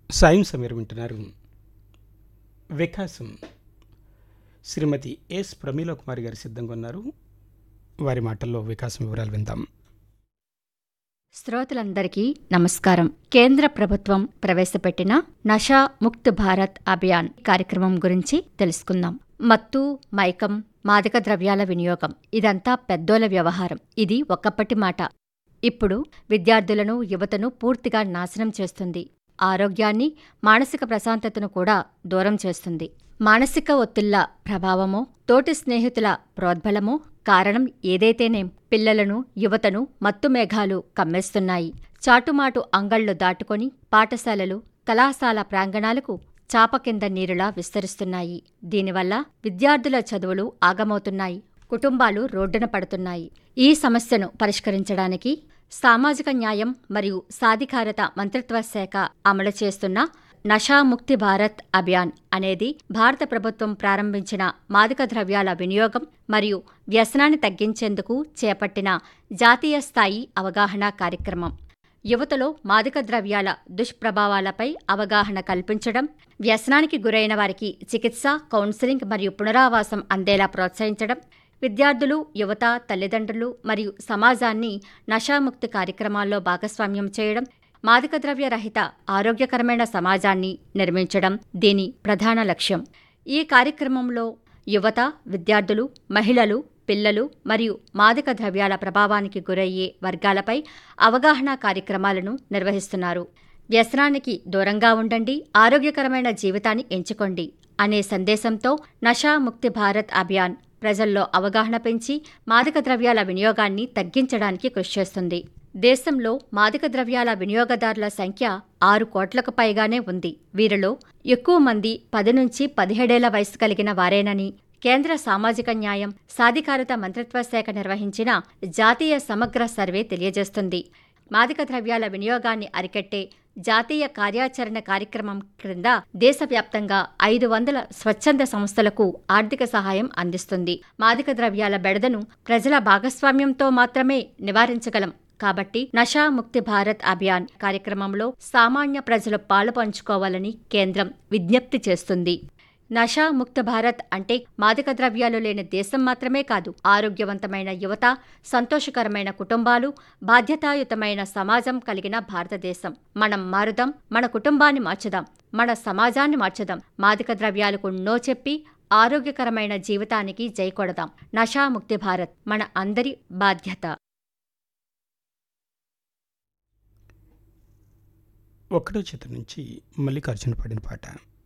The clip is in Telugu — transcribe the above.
సాయం సమీర్ వింటున్నారు వికాసం శ్రీమతి ఎస్ ప్రమీల కుమారి గారు సిద్ధంగా ఉన్నారు వారి మాటల్లో వికాసం వివరాలు విందాం శ్రోతలందరికీ నమస్కారం కేంద్ర ప్రభుత్వం ప్రవేశపెట్టిన నషా ముక్త్ భారత్ అభియాన్ కార్యక్రమం గురించి తెలుసుకుందాం మత్తు మైకం మాదక ద్రవ్యాల వినియోగం ఇదంతా పెద్దోల వ్యవహారం ఇది ఒక్కప్పటి మాట ఇప్పుడు విద్యార్థులను యువతను పూర్తిగా నాశనం చేస్తుంది ఆరోగ్యాన్ని మానసిక ప్రశాంతతను కూడా దూరం చేస్తుంది మానసిక ఒత్తిళ్ల ప్రభావమో తోటి స్నేహితుల ప్రోద్బలమో కారణం ఏదైతేనేం పిల్లలను యువతను మత్తుమేఘాలు కమ్మేస్తున్నాయి చాటుమాటు అంగళ్ళు దాటుకొని పాఠశాలలు కళాశాల ప్రాంగణాలకు చాప కింద నీరులా విస్తరిస్తున్నాయి దీనివల్ల విద్యార్థుల చదువులు ఆగమవుతున్నాయి కుటుంబాలు రోడ్డున పడుతున్నాయి ఈ సమస్యను పరిష్కరించడానికి సామాజిక న్యాయం మరియు సాధికారత మంత్రిత్వ శాఖ అమలు చేస్తున్న నషాముక్తి భారత్ అభియాన్ అనేది భారత ప్రభుత్వం ప్రారంభించిన మాదక ద్రవ్యాల వినియోగం మరియు వ్యసనాన్ని తగ్గించేందుకు చేపట్టిన జాతీయ స్థాయి అవగాహన కార్యక్రమం యువతలో మాదక ద్రవ్యాల దుష్ప్రభావాలపై అవగాహన కల్పించడం వ్యసనానికి గురైన వారికి చికిత్స కౌన్సిలింగ్ మరియు పునరావాసం అందేలా ప్రోత్సహించడం విద్యార్థులు యువత తల్లిదండ్రులు మరియు సమాజాన్ని నషాముక్తి కార్యక్రమాల్లో భాగస్వామ్యం చేయడం మాదక ద్రవ్య రహిత ఆరోగ్యకరమైన సమాజాన్ని నిర్మించడం దీని ప్రధాన లక్ష్యం ఈ కార్యక్రమంలో యువత విద్యార్థులు మహిళలు పిల్లలు మరియు మాదక ద్రవ్యాల ప్రభావానికి గురయ్యే వర్గాలపై అవగాహన కార్యక్రమాలను నిర్వహిస్తున్నారు వ్యసనానికి దూరంగా ఉండండి ఆరోగ్యకరమైన జీవితాన్ని ఎంచుకోండి అనే సందేశంతో నషా ముక్తి భారత్ అభియాన్ ప్రజల్లో అవగాహన పెంచి మాదక ద్రవ్యాల వినియోగాన్ని తగ్గించడానికి కృషి చేస్తుంది దేశంలో మాదక ద్రవ్యాల వినియోగదారుల సంఖ్య ఆరు కోట్లకు పైగానే ఉంది వీరిలో ఎక్కువ మంది పది నుంచి పదిహేడేళ్ల వయసు కలిగిన వారేనని కేంద్ర సామాజిక న్యాయం సాధికారత మంత్రిత్వ శాఖ నిర్వహించిన జాతీయ సమగ్ర సర్వే తెలియజేస్తుంది మాదక ద్రవ్యాల వినియోగాన్ని అరికట్టే జాతీయ కార్యాచరణ కార్యక్రమం క్రింద దేశవ్యాప్తంగా ఐదు వందల స్వచ్ఛంద సంస్థలకు ఆర్థిక సహాయం అందిస్తుంది మాదక ద్రవ్యాల బెడదను ప్రజల భాగస్వామ్యంతో మాత్రమే నివారించగలం కాబట్టి నషా ముక్తి భారత్ అభియాన్ కార్యక్రమంలో సామాన్య ప్రజలు పాలు పంచుకోవాలని కేంద్రం విజ్ఞప్తి చేస్తుంది నషా ముక్త భారత్ అంటే మాదక ద్రవ్యాలు లేని దేశం మాత్రమే కాదు ఆరోగ్యవంతమైన యువత సంతోషకరమైన కుటుంబాలు బాధ్యతాయుతమైన సమాజం కలిగిన భారతదేశం మనం మారుదాం మన కుటుంబాన్ని మార్చుదాం మన సమాజాన్ని మార్చుదాం మాదక ద్రవ్యాలకు నో చెప్పి ఆరోగ్యకరమైన జీవితానికి జై కొడదాం నషా ముక్తి భారత్ మన అందరి బాధ్యత ఒక్కడో చిత్రం నుంచి మల్లికార్జున పాడిన పాట